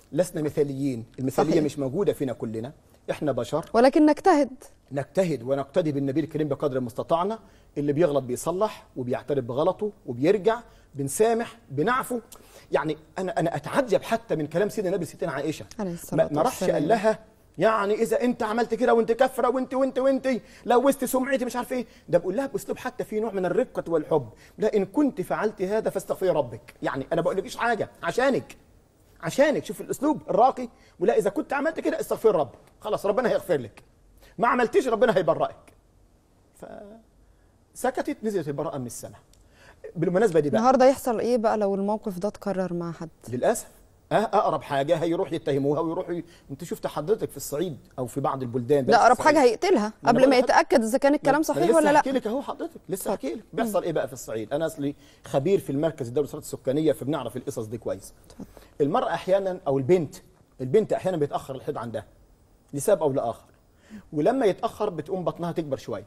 لسنا مثاليين المثاليه صحيح. مش موجوده فينا كلنا احنا بشر ولكن نجتهد نجتهد ونقتدي بالنبي الكريم بقدر مستطاعنا اللي بيغلط بيصلح وبيعترف بغلطه وبيرجع بنسامح بنعفو يعني انا انا اتعجب حتى من كلام سيدنا النبي ستنا عائشه عليه الصلاة ما ما راحش والسلام. قال لها يعني اذا انت عملت كده وانت كفره وانت وانت وانت لوثت سمعتي مش عارف ايه ده بقول لها باسلوب حتى فيه نوع من الرقه والحب لا ان كنت فعلت هذا فاستغفري ربك يعني انا بقول لكيش حاجه عشانك عشانك شوف الاسلوب الراقي ولا اذا كنت عملت كده استغفر ربك خلاص ربنا هيغفر لك ما عملتيش ربنا هيبرئك فسكتت نزلت البراءه من السماء بالمناسبه دي بقى النهارده يحصل ايه بقى لو الموقف ده اتكرر مع حد للاسف أه اقرب حاجه هيروح يتهموها ويروحوا ي... انت شفت حضرتك في الصعيد او في بعض البلدان ده اقرب الصعيد. حاجه هيقتلها أنا قبل بقول ما لحضرتك- يتاكد اذا كان الكلام ما- صحيح أنا ولا لسه لا احكي لك اهو حضرتك لسه احكي لك بيحصل ايه بقى في الصعيد انا اصلي خبير في المركز الدولي للصحه السكانيه فبنعرف القصص دي كويس المراه احيانا او البنت البنت احيانا بيتاخر الحيض عندها لسبب او لاخر ولما يتاخر بتقوم بطنها تكبر شويه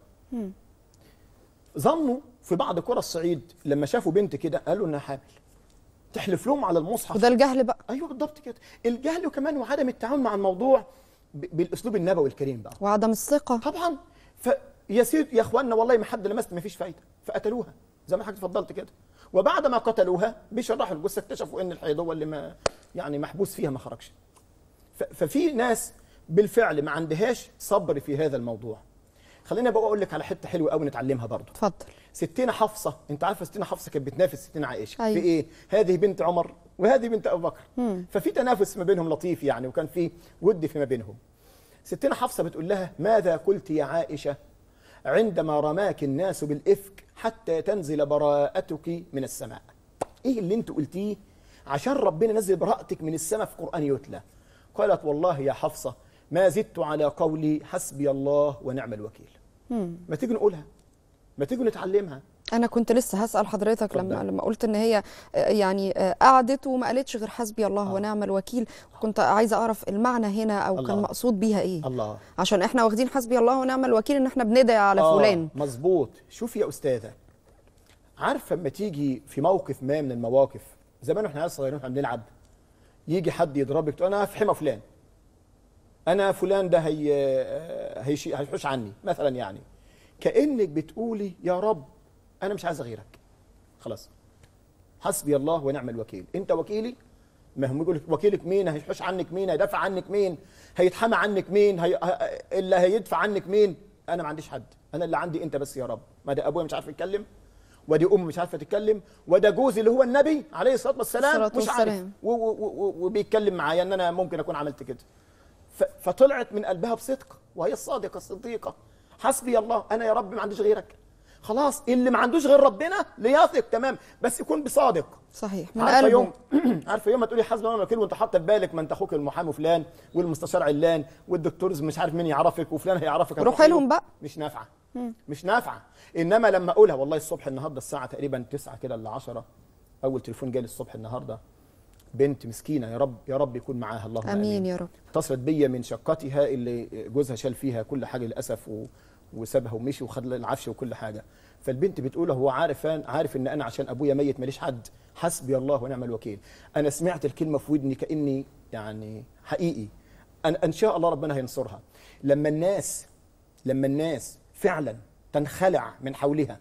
ظنوا في بعض قرى الصعيد لما شافوا بنت كده قالوا انها حامل تحلف لهم على المصحف وده الجهل بقى ايوه بالضبط كده الجهل وكمان وعدم التعامل مع الموضوع ب- بالاسلوب النبوي الكريم بقى وعدم الثقه طبعا فيا سيد يا اخوانا والله ما حد لمست ما فيش فايده فقتلوها زي ما حضرتك اتفضلت كده وبعد ما قتلوها بيشرحوا الجثه اكتشفوا ان الحيض هو اللي ما يعني محبوس فيها ما خرجش ف- ففي ناس بالفعل ما عندهاش صبر في هذا الموضوع خليني بقى اقول لك على حته حلوه قوي نتعلمها برضه اتفضل ستنا حفصه انت عارفه ستنا حفصه كانت بتنافس ستنا عائشه أيوة. في ايه هذه بنت عمر وهذه بنت ابو بكر ففي تنافس ما بينهم لطيف يعني وكان في ود فيما بينهم ستنا حفصه بتقول لها ماذا قلت يا عائشه عندما رماك الناس بالافك حتى تنزل براءتك من السماء ايه اللي انت قلتيه عشان ربنا نزل براءتك من السماء في قران يتلى قالت والله يا حفصه ما زدت على قولي حسبي الله ونعم الوكيل ما تيجي نقولها ما تيجي نتعلمها انا كنت لسه هسال حضرتك لما اتفضل. لما قلت ان هي آه، يعني آه، قعدت وما قالتش غير حسبي الله آه. ونعم الوكيل كنت عايزه اعرف المعنى هنا او كان الله. مقصود بيها ايه الله عشان احنا واخدين حسبي الله ونعم الوكيل ان احنا بندعي على آه، فلان مظبوط شوف يا استاذه عارفه اما تيجي في موقف ما من المواقف زمان واحنا عيال صغيرين واحنا بنلعب يجي حد يضربك تقول انا في حمى فلان انا فلان ده هي هيشي هيحوش عني مثلا يعني كانك بتقولي يا رب انا مش عايز غيرك خلاص حسبي الله ونعم الوكيل انت وكيلي ما هم يقول لك وكيلك مين هيحوش عنك مين هيدافع عنك مين هيتحمى عنك مين هي... ه- اللي هيدفع عنك مين انا ما عنديش حد انا اللي عندي انت بس يا رب ما ده ابويا مش عارف يتكلم ودي امي مش عارفه تتكلم وده جوزي اللي هو النبي عليه الصلاه والسلام الصلاة مش عارف والسلام. و- و- و- وبيتكلم معايا ان انا ممكن اكون عملت كده ف- فطلعت من قلبها بصدق وهي الصادقه الصديقه حسبي الله انا يا رب ما عنديش غيرك خلاص اللي ما عندوش غير ربنا ليثق تمام بس يكون بصادق صحيح من عارفه قلبه يوم عارفه يوم ما تقولي حسبي الله ونعم الوكيل وانت حاطه في بالك ما انت اخوك المحامي فلان والمستشار علان والدكتور مش عارف مين يعرفك وفلان هيعرفك روح هتروحي له. لهم بقى. مش نافعه مش نافعه انما لما اقولها والله الصبح النهارده الساعه تقريبا 9 كده ل 10 اول تليفون جالي الصبح النهارده بنت مسكينه يا رب يا رب يكون معاها اللهم امين يا رب اتصلت بيا من شقتها اللي جوزها شال فيها كل حاجه للاسف و... وسابها ومشي وخد العفش وكل حاجه فالبنت بتقول هو عارف عارف ان انا عشان ابويا ميت ماليش حد حسبي الله ونعم الوكيل انا سمعت الكلمه في ودني كاني يعني حقيقي أن, ان شاء الله ربنا هينصرها لما الناس لما الناس فعلا تنخلع من حولها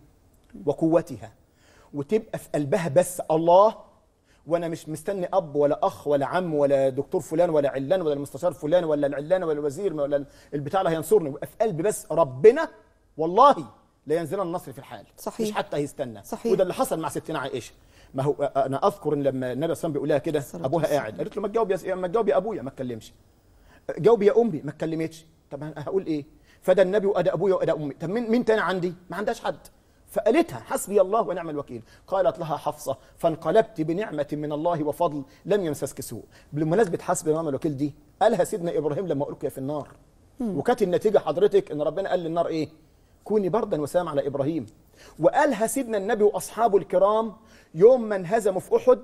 وقوتها وتبقى في قلبها بس الله وانا مش مستني اب ولا اخ ولا عم ولا دكتور فلان ولا علان ولا المستشار فلان ولا العلان ولا الوزير ولا البتاع اللي هينصرني ويبقى في قلبي بس ربنا والله لا ينزل النصر في الحال صحيح. مش حتى هيستنى صحيح. وده اللي حصل مع ستنا عائشه ما هو انا اذكر ان لما النبي صلى الله عليه وسلم بيقول لها كده الصلاة ابوها والسلام. قاعد قالت له ما تجاوب يا ما تجاوب يا ابويا ما اتكلمش جاوب يا امي ما اتكلمتش طب انا هقول ايه فده النبي وادى ابويا وادى امي طب مين مين تاني عندي ما عندهاش حد فقالتها حسبي الله ونعم الوكيل قالت لها حفصه فانقلبت بنعمه من الله وفضل لم يمسسك سوء بالمناسبه حسبي الله ونعم الوكيل دي قالها سيدنا ابراهيم لما القي في النار وكانت النتيجه حضرتك ان ربنا قال للنار ايه كوني بردا وسلام على ابراهيم وقالها سيدنا النبي واصحابه الكرام يوم ما انهزموا في احد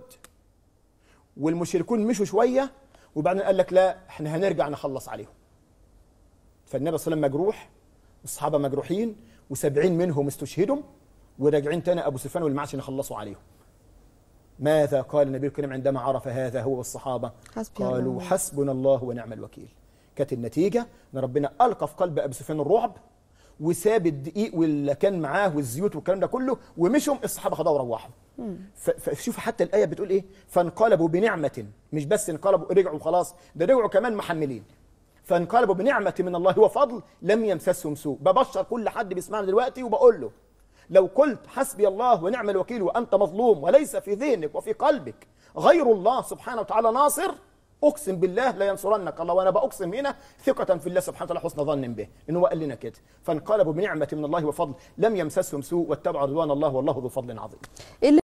والمشركون مشوا شويه وبعدين قال لك لا احنا هنرجع نخلص عليهم فالنبي صلى الله عليه وسلم مجروح والصحابه مجروحين وسبعين منهم استشهدوا وراجعين تاني ابو سفيان واللي معاه عشان يخلصوا عليهم ماذا قال النبي الكريم عندما عرف هذا هو والصحابة حسبي الله قالوا ونعم حسبنا الله ونعم الوكيل كانت النتيجة ان ربنا ألقى في قلب أبي سفيان الرعب وساب الدقيق واللي كان معاه والزيوت والكلام ده كله ومشوا الصحابة خدوا وروحوا ف- فشوف حتى الآية بتقول إيه فانقلبوا بنعمة مش بس انقلبوا رجعوا خلاص ده رجعوا كمان محملين فانقلبوا بنعمة من الله وفضل لم يمسسهم سوء ببشر كل حد بيسمعنا دلوقتي وبقول له لو قلت حسبي الله ونعم الوكيل وأنت مظلوم وليس في ذهنك وفي قلبك غير الله سبحانه وتعالى ناصر اقسم بالله لا ينصرنك الله وانا باقسم هنا ثقه في الله سبحانه وتعالى حسن ظن به لانه هو قال لنا كده فانقلبوا بنعمه من الله وفضل لم يمسسهم سوء واتبعوا رضوان الله والله ذو فضل عظيم ايه اللي